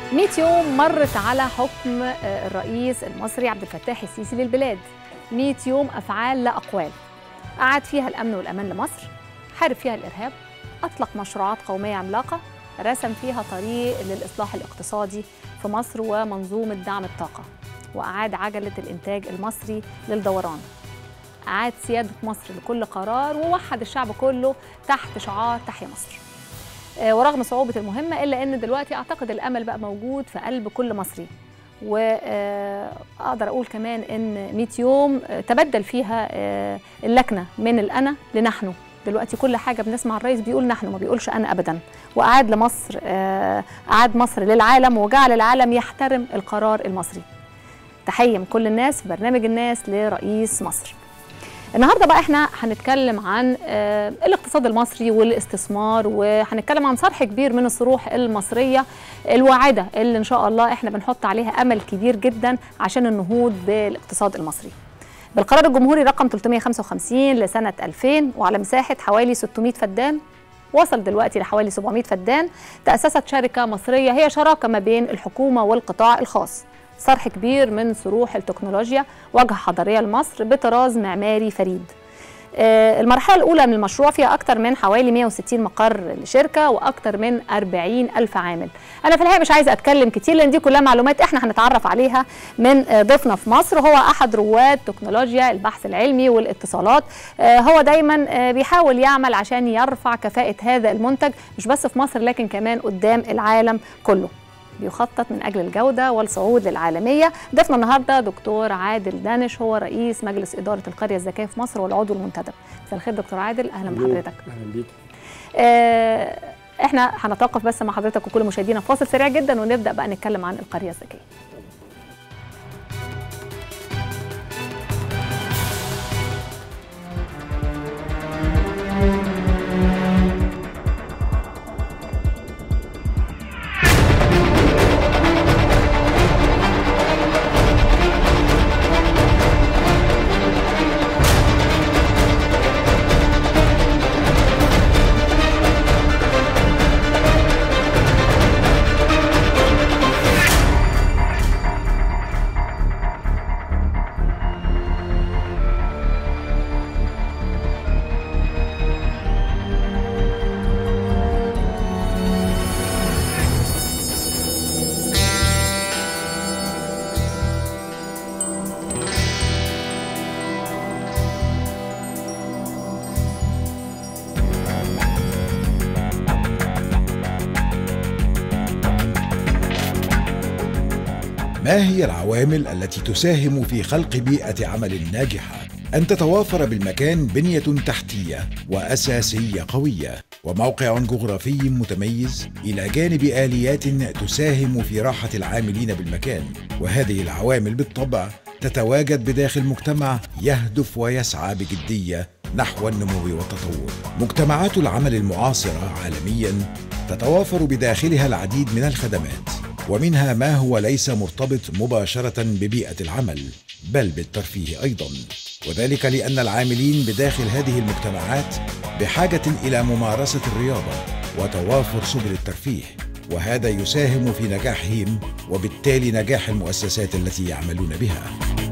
100 يوم مرت على حكم الرئيس المصري عبد الفتاح السيسي للبلاد 100 يوم أفعال لا أقوال أعاد فيها الأمن والأمان لمصر حارب فيها الإرهاب أطلق مشروعات قومية عملاقة رسم فيها طريق للإصلاح الاقتصادي في مصر ومنظومة دعم الطاقة وأعاد عجلة الإنتاج المصري للدوران أعاد سيادة مصر لكل قرار ووحد الشعب كله تحت شعار تحيا مصر ورغم صعوبة المهمة إلا أن دلوقتي أعتقد الأمل بقى موجود في قلب كل مصري وأقدر أقول كمان أن 100 يوم تبدل فيها اللكنة من الأنا لنحن دلوقتي كل حاجة بنسمع الرئيس بيقول نحن ما بيقولش أنا أبدا وأعاد لمصر أعاد مصر للعالم وجعل العالم يحترم القرار المصري تحية من كل الناس في برنامج الناس لرئيس مصر النهارده بقى احنا هنتكلم عن الاقتصاد المصري والاستثمار وهنتكلم عن صرح كبير من الصروح المصريه الواعده اللي ان شاء الله احنا بنحط عليها امل كبير جدا عشان النهوض بالاقتصاد المصري. بالقرار الجمهوري رقم 355 لسنه 2000 وعلى مساحه حوالي 600 فدان وصل دلوقتي لحوالي 700 فدان تأسست شركة مصرية هي شراكة ما بين الحكومة والقطاع الخاص صرح كبير من صروح التكنولوجيا واجهة حضارية لمصر بطراز معماري فريد المرحلة الأولى من المشروع فيها أكثر من حوالي 160 مقر لشركة وأكثر من 40 ألف عامل أنا في الحقيقة مش عايزة أتكلم كتير لأن دي كلها معلومات إحنا هنتعرف عليها من ضيفنا في مصر هو أحد رواد تكنولوجيا البحث العلمي والاتصالات هو دايما بيحاول يعمل عشان يرفع كفاءة هذا المنتج مش بس في مصر لكن كمان قدام العالم كله بيخطط من اجل الجوده والصعود للعالميه ضيفنا النهارده دكتور عادل دانش هو رئيس مجلس اداره القريه الذكيه في مصر والعضو المنتدب مساء الخير دكتور عادل اهلا بحضرتك اهلا بيك آه احنا هنتوقف بس مع حضرتك وكل مشاهدينا في فاصل سريع جدا ونبدا بقى نتكلم عن القريه الذكيه ما هي العوامل التي تساهم في خلق بيئة عمل ناجحة؟ أن تتوافر بالمكان بنية تحتية وأساسية قوية وموقع جغرافي متميز إلى جانب آليات تساهم في راحة العاملين بالمكان وهذه العوامل بالطبع تتواجد بداخل مجتمع يهدف ويسعى بجدية نحو النمو والتطور مجتمعات العمل المعاصرة عالميا تتوافر بداخلها العديد من الخدمات ومنها ما هو ليس مرتبط مباشرة ببيئة العمل بل بالترفيه أيضا وذلك لأن العاملين بداخل هذه المجتمعات بحاجة إلى ممارسة الرياضة وتوافر سبل الترفيه وهذا يساهم في نجاحهم وبالتالي نجاح المؤسسات التي يعملون بها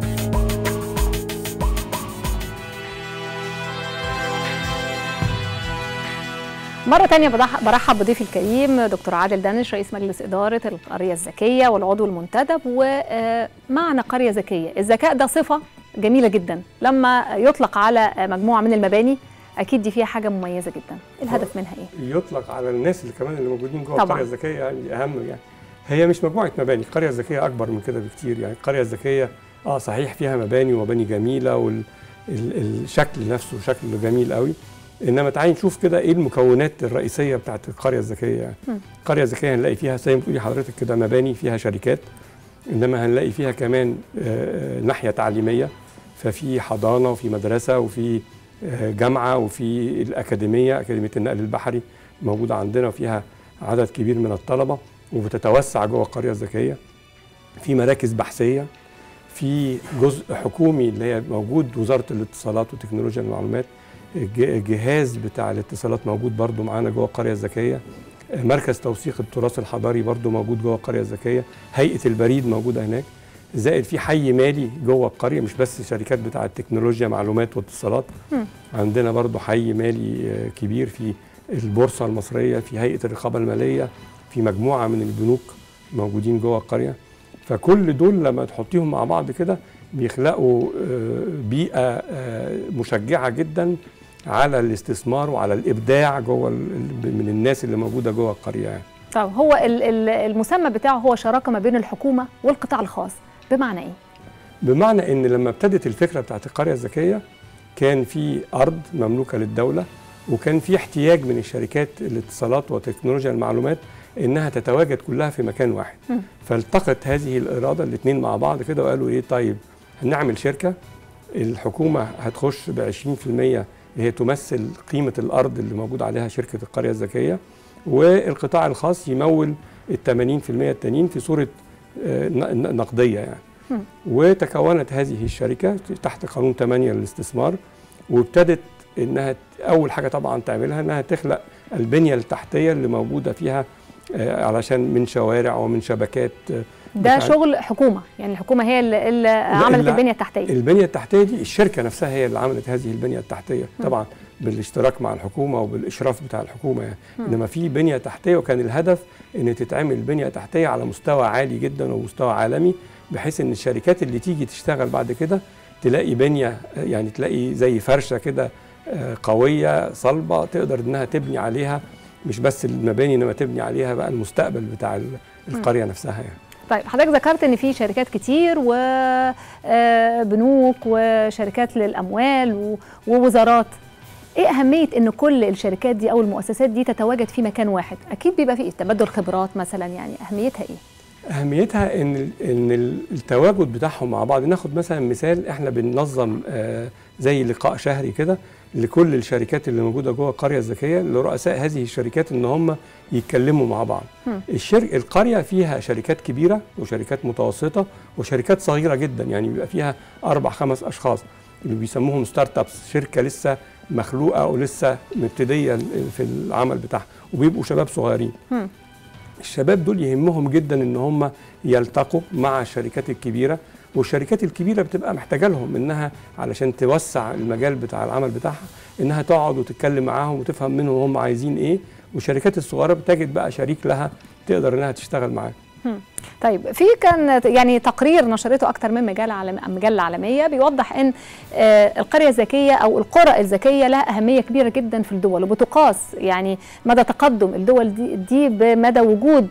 مرة تانية برحب بضيفي الكريم دكتور عادل دانش رئيس مجلس إدارة القرية الذكية والعضو المنتدب ومعنى قرية ذكية الذكاء ده صفة جميلة جدا لما يطلق على مجموعة من المباني أكيد دي فيها حاجة مميزة جدا الهدف منها إيه؟ يطلق على الناس اللي كمان اللي موجودين جوه القرية الذكية يعني أهم يعني هي مش مجموعة مباني القرية الذكية أكبر من كده بكتير يعني القرية الذكية اه صحيح فيها مباني ومباني جميلة والشكل نفسه شكل جميل قوي انما تعالي نشوف كده ايه المكونات الرئيسيه بتاعت القريه الذكيه يعني القريه الذكيه هنلاقي فيها زي ما بتقولي حضرتك كده مباني فيها شركات انما هنلاقي فيها كمان ناحيه تعليميه ففي حضانه وفي مدرسه وفي جامعه وفي الاكاديميه اكاديميه النقل البحري موجوده عندنا وفيها عدد كبير من الطلبه وبتتوسع جوه القريه الذكيه في مراكز بحثيه في جزء حكومي اللي هي موجود وزاره الاتصالات وتكنولوجيا المعلومات الجهاز بتاع الاتصالات موجود برضو معانا جوه القريه الذكيه مركز توثيق التراث الحضاري برضو موجود جوه القريه الذكيه هيئه البريد موجوده هناك زائد في حي مالي جوه القريه مش بس شركات بتاعه تكنولوجيا معلومات واتصالات م. عندنا برضو حي مالي آه، كبير في البورصه المصريه في هيئه الرقابه الماليه في مجموعه من البنوك موجودين جوه القريه فكل دول لما تحطيهم مع بعض كده بيخلقوا آه، بيئه آه، مشجعه جدا على الاستثمار وعلى الابداع جوه ال- من الناس اللي موجوده جوه القريه يعني. طب هو ال- ال- المسمى بتاعه هو شراكه ما بين الحكومه والقطاع الخاص بمعنى ايه بمعنى ان لما ابتدت الفكره بتاعت القريه الذكيه كان في ارض مملوكه للدوله وكان في احتياج من الشركات الاتصالات وتكنولوجيا المعلومات انها تتواجد كلها في مكان واحد مم. فالتقت هذه الاراده الاثنين مع بعض كده وقالوا ايه طيب هنعمل شركه الحكومه هتخش ب 20% هي تمثل قيمه الارض اللي موجود عليها شركه القريه الذكيه والقطاع الخاص يمول ال 80% التانيين في صوره آه، ن- ن- نقديه يعني مم. وتكونت هذه الشركه تحت قانون 8 للاستثمار وابتدت انها اول حاجه طبعا تعملها انها تخلق البنيه التحتيه اللي موجوده فيها آه، علشان من شوارع ومن شبكات آه، ده بتاع- شغل حكومه يعني الحكومه هي اللي, اللي عملت لا. البنيه التحتيه البنيه التحتيه دي الشركه نفسها هي اللي عملت هذه البنيه التحتيه مم. طبعا بالاشتراك مع الحكومه وبالاشراف بتاع الحكومه يعني مم. انما في بنيه تحتيه وكان الهدف ان تتعمل بنيه تحتيه على مستوى عالي جدا ومستوى عالمي بحيث ان الشركات اللي تيجي تشتغل بعد كده تلاقي بنيه يعني تلاقي زي فرشه كده آه، قويه صلبه تقدر انها تبني عليها مش بس المباني انما تبني عليها بقى المستقبل بتاع ال- القريه نفسها يعني طيب حضرتك ذكرت ان في شركات كتير وبنوك وشركات للاموال و- ووزارات ايه اهميه ان كل الشركات دي او المؤسسات دي تتواجد في مكان واحد اكيد بيبقى فيه تبادل خبرات مثلا يعني اهميتها ايه اهميتها ان ان التواجد بتاعهم مع بعض ناخد مثلا مثال احنا بننظم آه، زي لقاء شهري كده لكل الشركات اللي موجوده جوه القريه الذكيه لرؤساء هذه الشركات ان هم يتكلموا مع بعض هم. الشرك القريه فيها شركات كبيره وشركات متوسطه وشركات صغيره جدا يعني بيبقى فيها اربع خمس اشخاص اللي بيسموهم ستارت ابس شركه لسه مخلوقه ولسه مبتديه في العمل بتاعها وبيبقوا شباب صغيرين هم. الشباب دول يهمهم جدا ان هم يلتقوا مع الشركات الكبيره والشركات الكبيره بتبقى محتاجه لهم انها علشان توسع المجال بتاع العمل بتاعها انها تقعد وتتكلم معاهم وتفهم منهم هم عايزين ايه والشركات الصغيره بتجد بقى شريك لها تقدر انها تشتغل معاه طيب في كان يعني تقرير نشرته اكتر من مجله عالم مجله عالميه بيوضح ان آه، القريه الذكيه او القرى الذكيه لها اهميه كبيره جدا في الدول وبتقاس يعني مدى تقدم الدول دي, دي بمدى وجود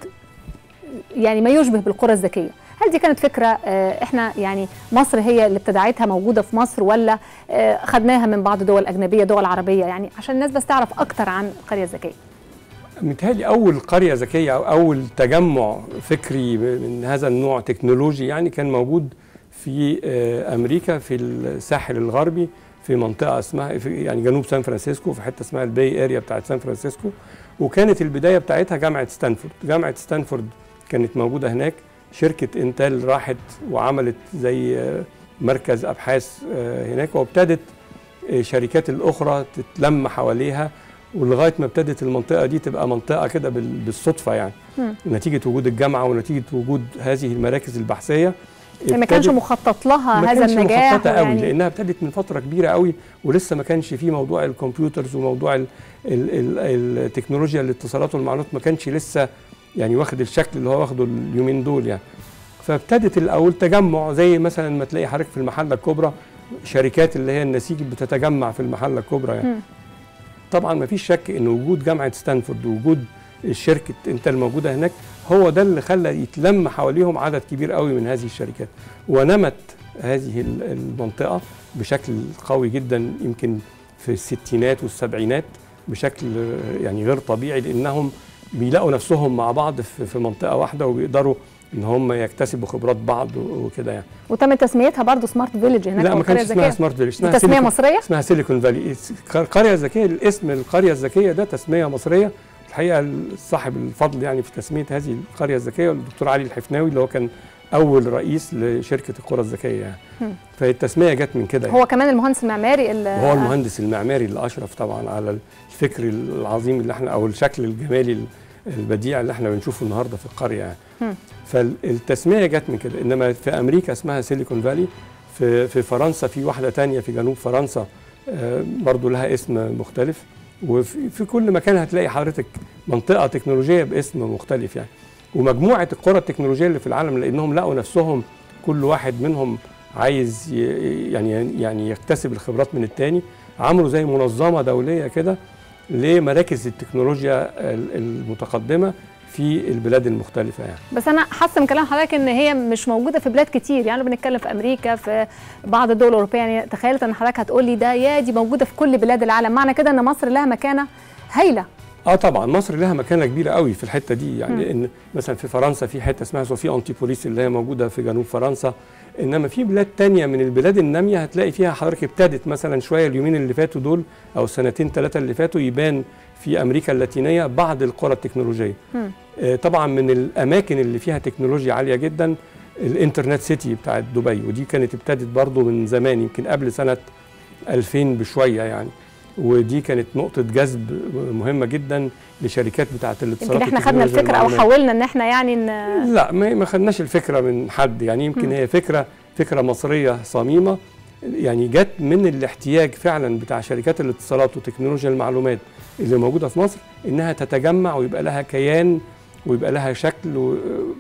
يعني ما يشبه بالقرى الذكيه هل دي كانت فكره آه، احنا يعني مصر هي اللي ابتدعتها موجوده في مصر ولا آه، خدناها من بعض دول اجنبيه دول عربيه يعني عشان الناس بس تعرف اكتر عن القريه الذكيه متهيألي أول قرية ذكية أو أول تجمع فكري من هذا النوع تكنولوجي يعني كان موجود في آه، أمريكا في الساحل الغربي في منطقة اسمها في يعني جنوب سان فرانسيسكو في حتة اسمها الباي اريا بتاعت سان فرانسيسكو وكانت البداية بتاعتها جامعة ستانفورد جامعة ستانفورد كانت موجودة هناك شركة انتل راحت وعملت زي آه، مركز أبحاث آه، هناك وابتدت آه، الشركات الأخرى تتلم حواليها ولغايه ما ابتدت المنطقه دي تبقى منطقه كده بال- بالصدفه يعني مم. نتيجه وجود الجامعه ونتيجه وجود هذه المراكز البحثيه ما كانش ابتدت- مخطط لها ما هذا كانش النجاح مخططه قوي ويعني- لانها ابتدت من فتره كبيره قوي ولسه ما كانش فيه موضوع الكمبيوترز وموضوع ال ال ال التكنولوجيا الاتصالات والمعلومات ما كانش لسه يعني واخد الشكل اللي هو واخده اليومين دول يعني فابتدت الاول تجمع زي مثلا ما تلاقي حضرتك في المحله الكبرى شركات اللي هي النسيج بتتجمع في المحله الكبرى يعني مم. طبعا ما فيش شك ان وجود جامعه ستانفورد ووجود الشركه انت الموجوده هناك هو ده اللي خلى يتلم حواليهم عدد كبير قوي من هذه الشركات ونمت هذه ال- المنطقه بشكل قوي جدا يمكن في الستينات والسبعينات بشكل آه، يعني غير طبيعي لانهم بيلاقوا نفسهم مع بعض في في منطقه واحده وبيقدروا ان هم يكتسبوا خبرات بعض وكده يعني وتم تسميتها برضه سمارت فيليج هناك لا أو ما القرية كانش اسمها الذكية. سمارت فيليج دي اسمها تسميه سيليكون- مصريه اسمها سيليكون فالي القريه الذكيه الاسم القريه الذكيه ده تسميه مصريه الحقيقه صاحب الفضل يعني في تسميه هذه القريه الذكيه الدكتور علي الحفناوي اللي هو كان اول رئيس لشركه القرى الذكيه يعني هم. فالتسميه جت من كده يعني. هو كمان المهندس المعماري اللي وهو المهندس المعماري اللي اشرف طبعا على الفكر العظيم اللي احنا او الشكل الجمالي البديع اللي احنا بنشوفه النهارده في القريه يعني فالتسميه جت من كده انما في امريكا اسمها سيليكون فالي في في فرنسا في واحده تانية في جنوب فرنسا برضو لها اسم مختلف وفي في كل مكان هتلاقي حضرتك منطقه تكنولوجيه باسم مختلف يعني ومجموعه القرى التكنولوجيه اللي في العالم لانهم لقوا نفسهم كل واحد منهم عايز يعني يعني يكتسب الخبرات من التاني عملوا زي منظمه دوليه كده لمراكز التكنولوجيا المتقدمه في البلاد المختلفه يعني بس انا حاسه من كلام حضرتك ان هي مش موجوده في بلاد كتير يعني بنتكلم في امريكا في بعض الدول الاوروبيه يعني تخيلت ان حضرتك هتقول لي ده يا دي موجوده في كل بلاد العالم معنى كده ان مصر لها مكانه هايله اه طبعا مصر لها مكانه كبيره قوي في الحته دي يعني م. ان مثلا في فرنسا في حته اسمها صوفيا انتيبوليس اللي هي موجوده في جنوب فرنسا انما في بلاد تانية من البلاد الناميه هتلاقي فيها حضرتك ابتدت مثلا شويه اليومين اللي فاتوا دول او السنتين ثلاثه اللي فاتوا يبان في امريكا اللاتينيه بعض القرى التكنولوجيه آه طبعا من الاماكن اللي فيها تكنولوجيا عاليه جدا الانترنت سيتي بتاعت دبي ودي كانت ابتدت برضو من زمان يمكن قبل سنه 2000 بشويه يعني ودي كانت نقطة جذب مهمة جدا لشركات بتاعة الاتصالات يمكن احنا خدنا الفكرة أو حاولنا إن احنا يعني ن... لا ما خدناش الفكرة من حد يعني يمكن م. هي فكرة فكرة مصرية صميمة يعني جت من الاحتياج فعلا بتاع شركات الاتصالات وتكنولوجيا المعلومات اللي موجودة في مصر إنها تتجمع ويبقى لها كيان ويبقى لها شكل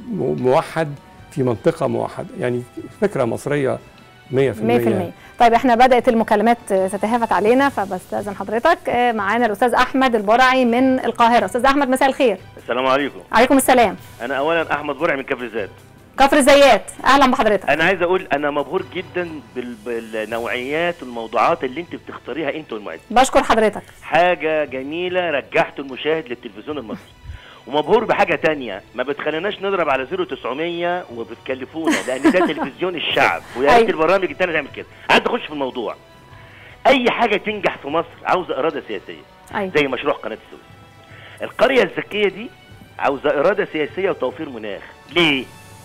موحد في منطقة موحدة يعني فكرة مصرية 100% 100% يعني. طيب احنا بدات المكالمات تتهافت علينا فبستاذن حضرتك معانا الاستاذ احمد البرعي من القاهره استاذ احمد مساء الخير السلام عليكم عليكم السلام انا اولا احمد برعي من كفر الزيات كفر الزيات اهلا بحضرتك انا عايز اقول انا مبهور جدا بالنوعيات والموضوعات اللي انت بتختاريها انت والمعد بشكر حضرتك حاجه جميله رجعت المشاهد للتلفزيون المصري ومبهور بحاجه تانية ما بتخليناش نضرب على 0900 وبتكلفونا لان ده تلفزيون الشعب ويا ريت البرامج التانية تعمل كده عايز اخش في الموضوع اي حاجه تنجح في مصر عاوزه اراده سياسيه أيوة. زي مشروع قناه السويس القريه الذكيه دي عاوزه اراده سياسيه وتوفير مناخ ليه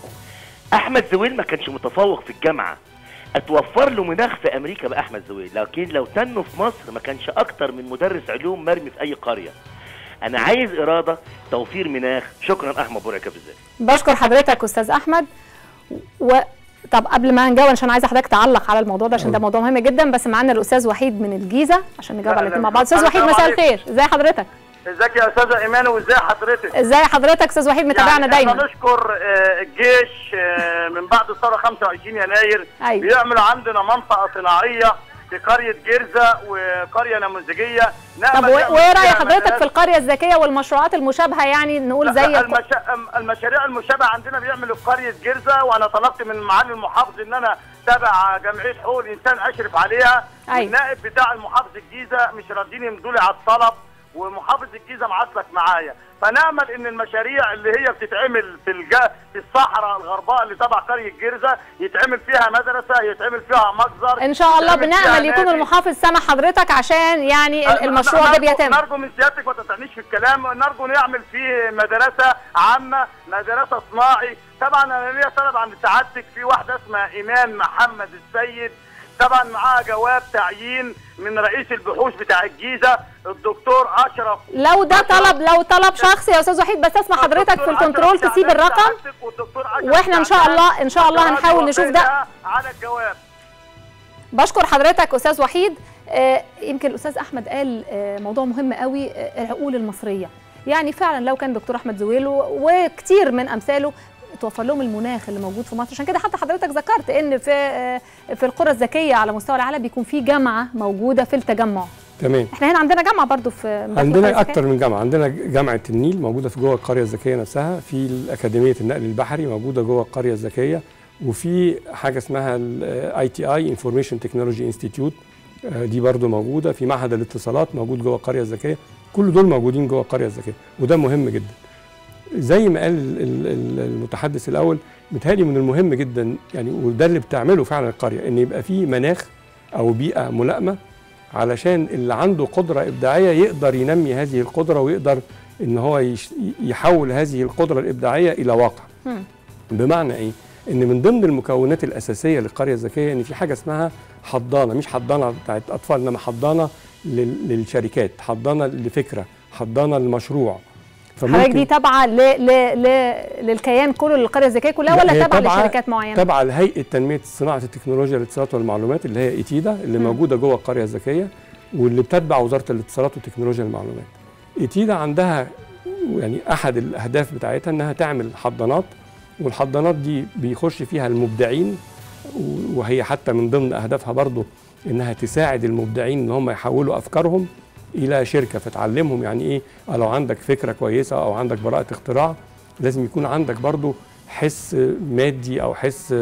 احمد زويل ما كانش متفوق في الجامعه اتوفر له مناخ في امريكا باحمد زويل لكن لو تنه في مصر ما كانش اكتر من مدرس علوم مرمي في اي قريه انا عايز اراده توفير مناخ شكرا احمد برعي كفر الزيات بشكر حضرتك استاذ احمد و طب قبل ما نجاوب عشان عايزه حضرتك تعلق على الموضوع ده عشان ده موضوع مهم جدا بس معانا الاستاذ وحيد من الجيزه عشان نجاوب على الاثنين مع بعض استاذ وحيد مساء الخير ازي حضرتك ازيك يا استاذه ايمان وازي حضرتك ازي حضرتك استاذ وحيد متابعنا يعني دايما احنا نشكر الجيش من بعد الثوره 25 يناير أيوة. بيعملوا عندنا منطقه صناعيه في قريه جرزه وقريه نموذجيه طب وايه راي حضرتك في القريه الذكيه والمشروعات المشابهه يعني نقول زي المش... المشاريع المشابهه عندنا بيعملوا في قريه جرزه وانا طلبت من معالي المحافظ ان انا تبع جمعيه حقوق الانسان اشرف عليها أيوة. والنائب بتاع المحافظ الجيزه مش راضيين يمدوا لي على الطلب ومحافظ الجيزه معاصلك معايا فنامل ان المشاريع اللي هي بتتعمل في الج... في الصحراء الغرباء اللي تبع قريه جرزه يتعمل فيها مدرسه يتعمل فيها مجزر ان شاء الله بنامل يكون المحافظ سمع حضرتك عشان يعني المشروع ده بيتم نرجو من سيادتك ما تقطعنيش في الكلام نرجو نعمل فيه مدرسه عامه مدرسه صناعي طبعا انا ليا طلب عند سعادتك في واحده اسمها ايمان محمد السيد طبعا معاها جواب تعيين من رئيس البحوث بتاع الجيزه الدكتور اشرف لو ده طلب لو طلب شخصي يا استاذ وحيد بس اسمع حضرتك في الكنترول تسيب الرقم واحنا ان شاء الله ان شاء الله هنحاول نشوف ده على الجواب بشكر حضرتك استاذ وحيد آه يمكن الاستاذ احمد قال آه موضوع مهم قوي آه العقول المصريه يعني فعلا لو كان دكتور احمد زويل وكتير من امثاله توفر لهم المناخ اللي موجود في مصر عشان كده حتى حضرتك ذكرت ان في في القرى الذكيه على مستوى العالم بيكون في جامعه موجوده في التجمع تمام احنا هنا عندنا جامعه برضو في عندنا اكتر من جامعه عندنا جامعه النيل موجوده في جوه القريه الذكيه نفسها في اكاديميه النقل البحري موجوده جوه القريه الذكيه وفي حاجه اسمها الاي تي اي انفورميشن تكنولوجي انستيتيوت دي برضو موجوده في معهد الاتصالات موجود جوه القريه الذكيه كل دول موجودين جوه القريه الذكيه وده مهم جدا زي ما قال المتحدث الاول متهيألي من المهم جدا يعني وده اللي بتعمله فعلا القريه ان يبقى في مناخ او بيئه ملائمه علشان اللي عنده قدره ابداعيه يقدر ينمي هذه القدره ويقدر ان هو يحول هذه القدره الابداعيه الى واقع. بمعنى ايه؟ ان من ضمن المكونات الاساسيه للقريه الذكيه ان في حاجه اسمها حضانه مش حضانه بتاعت اطفال انما حضانه للشركات، حضانه لفكره، حضانه لمشروع. حضرتك دي تابعه ل... ل... ل... للكيان كله للقريه الذكيه كلها ولا تابعه لشركات معينه؟ تابعه لهيئه تنميه صناعه التكنولوجيا الاتصالات والمعلومات اللي هي ايتيدا اللي م. موجوده جوه القريه الذكيه واللي بتتبع وزاره الاتصالات وتكنولوجيا المعلومات. ايتيدا عندها يعني احد الاهداف بتاعتها انها تعمل حضانات والحضانات دي بيخش فيها المبدعين وهي حتى من ضمن اهدافها برضو انها تساعد المبدعين ان هم يحولوا افكارهم الى شركه فتعلمهم يعني ايه لو عندك فكره كويسه او عندك براءه اختراع لازم يكون عندك برضو حس مادي او حس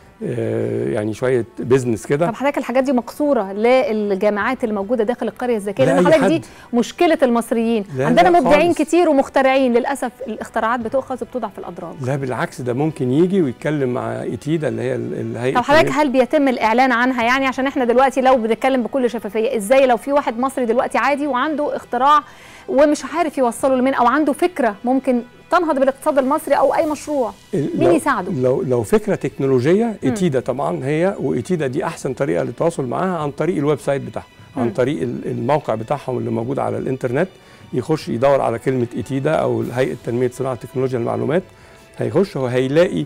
يعني شويه بيزنس كده طب حضرتك الحاجات دي مقصوره للجامعات الموجوده داخل القريه الذكيه لان حضرتك دي مشكله المصريين لا عندنا لا مبدعين خالص. كتير ومخترعين للاسف الاختراعات بتؤخذ وبتوضع في الاضرار لا بالعكس ده ممكن يجي ويتكلم مع ايتيدا اللي هي الهيئه طب حضرتك هل بيتم الاعلان عنها يعني عشان احنا دلوقتي لو بنتكلم بكل شفافيه ازاي لو في واحد مصري دلوقتي عادي وعنده اختراع ومش عارف يوصله لمين او عنده فكره ممكن تنهض بالاقتصاد المصري او اي مشروع مين يساعده لو لو فكره تكنولوجيه ايتيدا طبعا هي وايتيدا دي احسن طريقه للتواصل معاها عن طريق الويب سايت بتاعهم عن طريق الموقع بتاعهم اللي موجود على الانترنت يخش يدور على كلمه ايتيدا او هيئه تنميه صناعه تكنولوجيا المعلومات هيخش وهيلاقي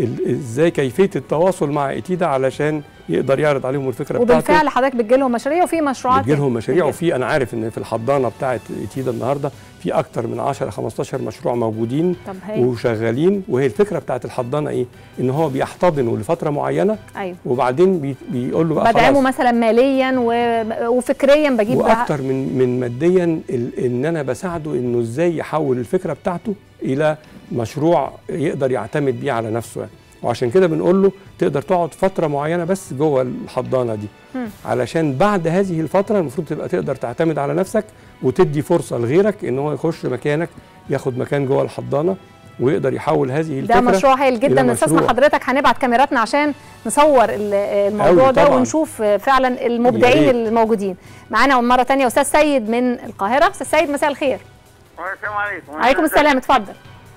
ازاي كيفيه التواصل مع ايتيدا علشان يقدر يعرض عليهم الفكره وبالفعل بتاعته وبالفعل حضرتك بتجي لهم مشاريع وفي مشروعات بتجي لهم مشاريع وفي انا عارف ان في الحضانه بتاعه ايتيدا النهارده في اكتر من 10 15 مشروع موجودين طب هي. وشغالين وهي الفكره بتاعه الحضانه ايه؟ ان هو بيحتضنه لفتره معينه ايوه وبعدين بي بيقول له بقى بدعمه خلاص مثلا ماليا و... وفكريا بجيب واكتر من من ماديا ال- ان انا بساعده انه ازاي يحول الفكره بتاعته الى مشروع يقدر يعتمد بيه على نفسه يعني. وعشان كده بنقول له تقدر تقعد فتره معينه بس جوه الحضانه دي مم. علشان بعد هذه الفتره المفروض تبقى تقدر تعتمد على نفسك وتدي فرصه لغيرك ان هو يخش مكانك ياخد مكان جوه الحضانه ويقدر يحول هذه ده الفكره مشروع هايل جدا إلى نستسمح مشروع. حضرتك هنبعت كاميراتنا عشان نصور ال- الموضوع أوي ده طبعاً. ونشوف فعلا المبدعين يا ريت. الموجودين معانا مره تانية استاذ سيد من القاهره استاذ سيد مساء الخير السلام عليكم عليكم السلام اتفضل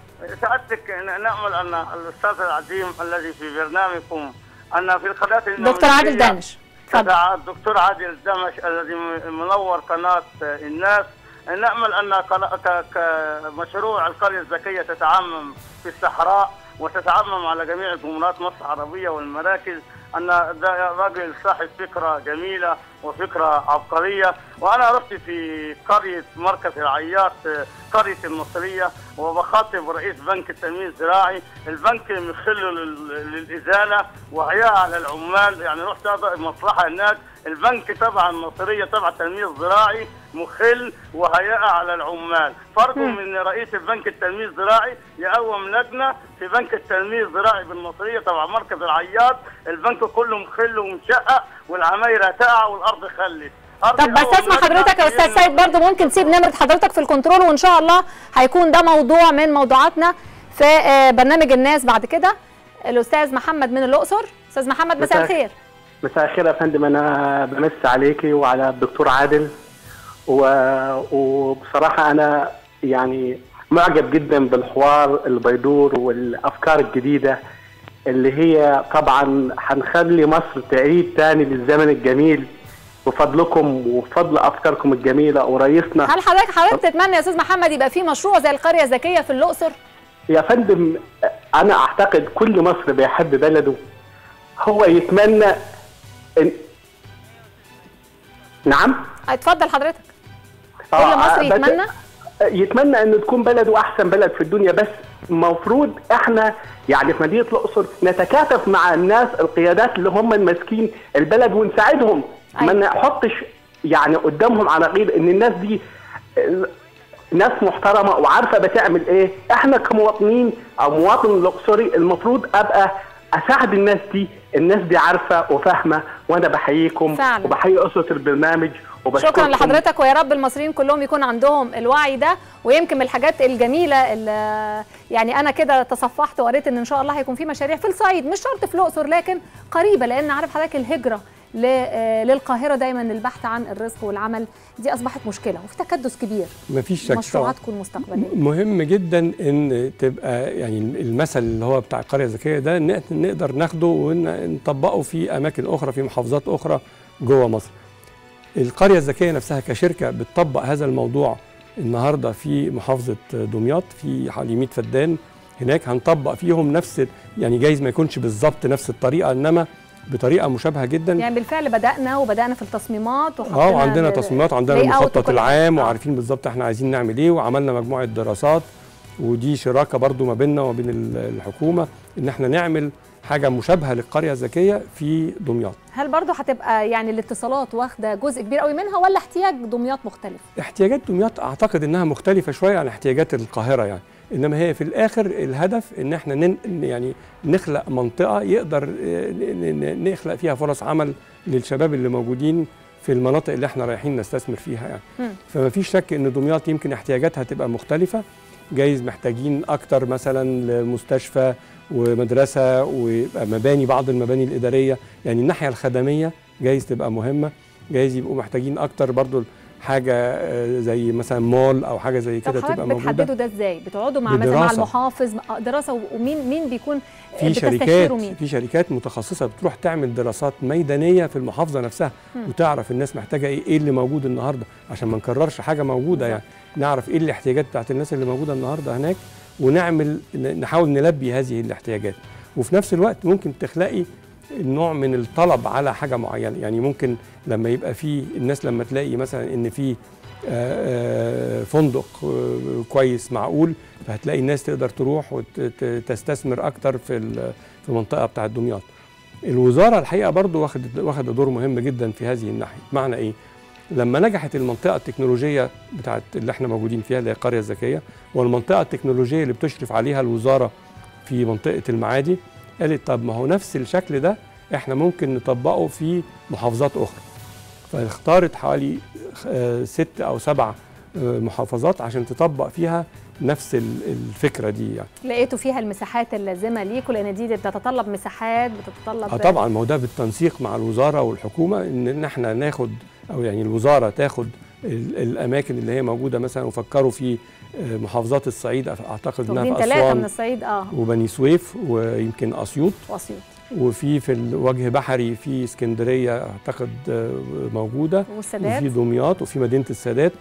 سعادتك ن- نامل ان الاستاذ العظيم الذي في برنامجكم ان في القناه دكتور عادل النموذجية دانش اتفضل تبع الدكتور عادل دمش الذي م- منور قناه الناس نامل ان قنا- ك- كمشروع القريه الذكيه تتعمم في الصحراء وتتعمم على جميع جمهوريات مصر العربيه والمراكز ان ده راجل صاحب فكره جميله وفكره عبقريه وانا رحت في قريه مركز العياط قريه المصريه وبخاطب رئيس بنك التنميه الزراعي البنك مخله لل- للازاله وهي على العمال يعني رحت أضع مصلحه هناك البنك تبع المصريه تبع التنميه الزراعي مخل وهيئه على العمال فرضوا مم. من رئيس البنك التنميه الزراعي يقوم لجنه في بنك التنميه الزراعي بالمصريه تبع مركز العياط البنك كله مخل ومشقق والعماير هتقع والارض خلت أرض طب بس أول اسمع لجنة حضرتك يا في استاذ سيد برضو ممكن تسيب نمره حضرتك في الكنترول وان شاء الله هيكون ده موضوع من موضوعاتنا في آه، برنامج الناس بعد كده الاستاذ محمد من الاقصر استاذ محمد مساء مساء الخير مساء الخير يا فندم انا بمس عليكي وعلى الدكتور عادل و... وبصراحه انا يعني معجب جدا بالحوار اللي بيدور والافكار الجديده اللي هي طبعا هنخلي مصر تعيد تاني للزمن الجميل بفضلكم وبفضل افكاركم الجميله ورئيسنا هل حضرتك حضرتك تتمنى يا استاذ محمد يبقى في مشروع زي القريه الذكيه في الاقصر يا فندم انا اعتقد كل مصري بيحب بلده هو يتمنى إن... نعم اتفضل حضرتك كل آه، مصري بس- يتمنى يتمنى ان تكون بلده احسن بلد في الدنيا بس المفروض احنا يعني في مدينه الاقصر نتكاتف مع الناس القيادات اللي هم ماسكين البلد ونساعدهم أيوة. ما نحطش يعني قدامهم عناقيد ان الناس دي آه، ناس محترمه وعارفه بتعمل ايه احنا كمواطنين او مواطن الاقصري المفروض ابقى اساعد الناس دي الناس دي عارفه وفاهمه وانا بحييكم فعلا. وبحيي اسره البرنامج وبشكركم شكرا لحضرتك ويا رب المصريين كلهم يكون عندهم الوعي ده ويمكن من الحاجات الجميله اللي يعني انا كده تصفحت وقريت ان ان شاء الله هيكون في مشاريع في الصعيد مش شرط في الاقصر لكن قريبه لان عارف حضرتك الهجره ل- آه، للقاهره دايما البحث عن الرزق والعمل دي اصبحت مشكله وفي تكدس كبير مفيش شك طبعا مشروعاتكم المستقبليه مهم جدا ان تبقى يعني المثل اللي هو بتاع القريه الذكيه ده ن- نقدر ناخده ونطبقه في اماكن اخرى في محافظات اخرى جوه مصر. القريه الذكيه نفسها كشركه بتطبق هذا الموضوع النهارده في محافظه دمياط في حوالي 100 فدان هناك هنطبق فيهم نفس يعني جايز ما يكونش بالظبط نفس الطريقه انما بطريقه مشابهه جدا يعني بالفعل بدانا وبدانا في التصميمات اه وعندنا تصميمات وعندنا المخطط العام آه. وعارفين بالظبط احنا عايزين نعمل ايه وعملنا مجموعه دراسات ودي شراكه برضو ما بيننا وما بين الحكومه ان احنا نعمل حاجه مشابهه للقريه الذكيه في دمياط هل برضو هتبقى يعني الاتصالات واخده جزء كبير قوي منها ولا احتياج دمياط مختلف احتياجات دمياط اعتقد انها مختلفه شويه عن احتياجات القاهره يعني انما هي في الاخر الهدف ان احنا نن يعني نخلق منطقه يقدر نخلق فيها فرص عمل للشباب اللي موجودين في المناطق اللي احنا رايحين نستثمر فيها يعني فما فيش شك ان دمياط يمكن احتياجاتها تبقى مختلفه جايز محتاجين اكتر مثلا لمستشفى ومدرسه ويبقى مباني بعض المباني الاداريه يعني الناحيه الخدميه جايز تبقى مهمه جايز يبقوا محتاجين اكتر برضو حاجه زي مثلا مول او حاجه زي كده تبقى موجوده بتحددوا ده ازاي بتقعدوا مع مثلا مع المحافظ دراسه ومين مين بيكون في شركات مين؟ في شركات متخصصه بتروح تعمل دراسات ميدانيه في المحافظه نفسها م. وتعرف الناس محتاجه ايه ايه اللي موجود النهارده عشان ما نكررش حاجه موجوده يعني نعرف ايه الاحتياجات بتاعت الناس اللي موجوده النهارده هناك ونعمل نحاول نلبي هذه الاحتياجات وفي نفس الوقت ممكن تخلقي نوع من الطلب على حاجه معينه يعني ممكن لما يبقى في الناس لما تلاقي مثلا ان في فندق كويس معقول فهتلاقي الناس تقدر تروح وتستثمر اكتر في في المنطقه بتاعه دمياط الوزاره الحقيقه برضو واخد واخد دور مهم جدا في هذه الناحيه معنى ايه لما نجحت المنطقه التكنولوجيه بتاعت اللي احنا موجودين فيها اللي هي القريه الذكيه والمنطقه التكنولوجيه اللي بتشرف عليها الوزاره في منطقه المعادي قالت طب ما هو نفس الشكل ده احنا ممكن نطبقه في محافظات اخرى فاختارت حوالي ست او سبع محافظات عشان تطبق فيها نفس الفكره دي يعني لقيتوا فيها المساحات اللازمه ليكوا لان دي بتتطلب مساحات بتتطلب اه طبعا ما هو ده بالتنسيق مع الوزاره والحكومه ان احنا ناخد او يعني الوزاره تاخد الاماكن اللي هي موجوده مثلا وفكروا في محافظات الصعيد اعتقد انها في اسوان من الصعيد اه وبني سويف ويمكن اسيوط واسيوط وفي في الوجه بحري في اسكندريه اعتقد موجوده والسادات وفي دمياط وفي مدينه السادات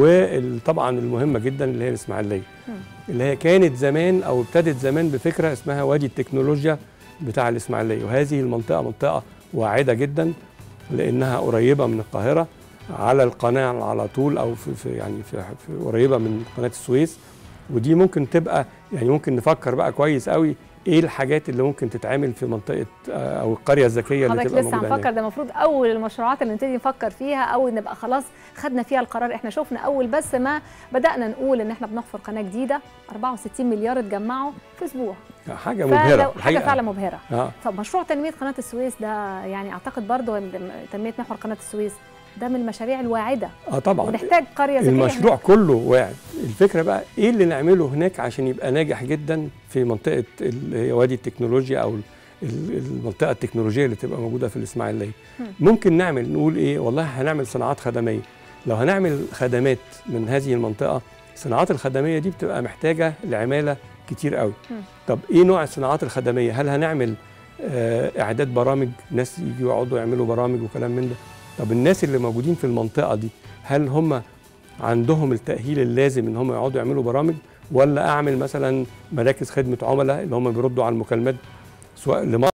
وطبعا المهمه جدا اللي هي الاسماعيليه اللي هي كانت زمان او ابتدت زمان بفكره اسمها وادي التكنولوجيا بتاع الاسماعيليه وهذه المنطقه منطقه واعده جدا لانها قريبه من القاهره على القناه على طول او في, في يعني في, في قريبه من قناه السويس ودي ممكن تبقى يعني ممكن نفكر بقى كويس قوي ايه الحاجات اللي ممكن تتعمل في منطقه او القريه الذكيه اللي تبقى لسه هنفكر ده المفروض اول المشروعات اللي نبتدي نفكر فيها او نبقى خلاص خدنا فيها القرار احنا شفنا اول بس ما بدانا نقول ان احنا بنحفر قناه جديده 64 مليار اتجمعوا في اسبوع حاجه مبهره حاجه فعلا مبهره آه. طب مشروع تنميه قناه السويس ده يعني اعتقد برضه تنميه محور قناه السويس ده من المشاريع الواعده اه طبعا ونحتاج قريه ذكيه المشروع هناك. كله واعد الفكره بقى ايه اللي نعمله هناك عشان يبقى ناجح جدا في منطقه وادي التكنولوجيا او المنطقه التكنولوجيه اللي تبقى موجوده في الاسماعيليه ممكن نعمل نقول ايه والله هنعمل صناعات خدميه لو هنعمل خدمات من هذه المنطقه الصناعات الخدميه دي بتبقى محتاجه لعماله كتير قوي طب ايه نوع الصناعات الخدميه هل هنعمل آه اعداد برامج ناس يجوا يقعدوا يعملوا برامج وكلام من ده طب الناس اللي موجودين في المنطقه دي هل هم عندهم التاهيل اللازم ان هم يقعدوا يعملوا برامج ولا اعمل مثلا مراكز خدمه عملاء اللي هم بيردوا على المكالمات سواء لمصر